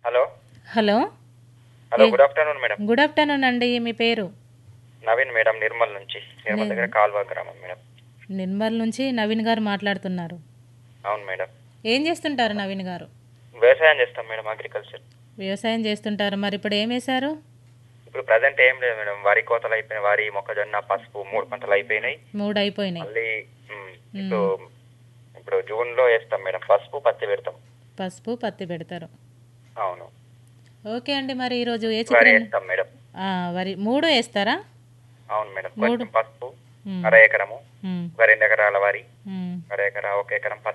Hello hello hello ఏ- good afternoon madam good afternoon అండి మీ పేరు నవీన్ మేడం నిర్మల్ నుంచి నిర్మల్ దగ్గర కాల్వ గ్రామం మేడం నిర్మల్ నుంచి నవీన్ గారు మాట్లాడుతున్నారు అవును మేడం ఏం చేస్తుంటారు నవీన్ గారు వ్యవసాయం చేస్తాం మేడం అగ్రికల్చర్ వ్యవసాయం చేస్తుంటారు మరి ఇప్పుడు ఏం వేశారు ఇప్పుడు ప్రజెంట్ ఏం లేదు మేడం వరి కోతలు అయిపోయినాయి వరి మొక్కజొన్న పసుపు మూడు పంటలు అయిపోయినాయి మూడు అయిపోయినాయి మళ్ళీ మ్, ఇప్పుడు ఇప్పుడు జూన్ లో వేస్తాం మేడం పసుపు పత్తి పెడతాం పసుపు పత్తి పెడతారు అవును ఓకే అండి మరి ఈరోజు ఏ వరి చిత్రం వేస్తాం మేడం ఆ, వరి మూడు వేస్తారా అవును మేడం మూడు. కొంచెం పసుపు మ్, అర ఎకరము మ్, ఒక రెండు ఎకరాల వరి మ్. అర ఎకరా ఒక ఎకరం పత్తి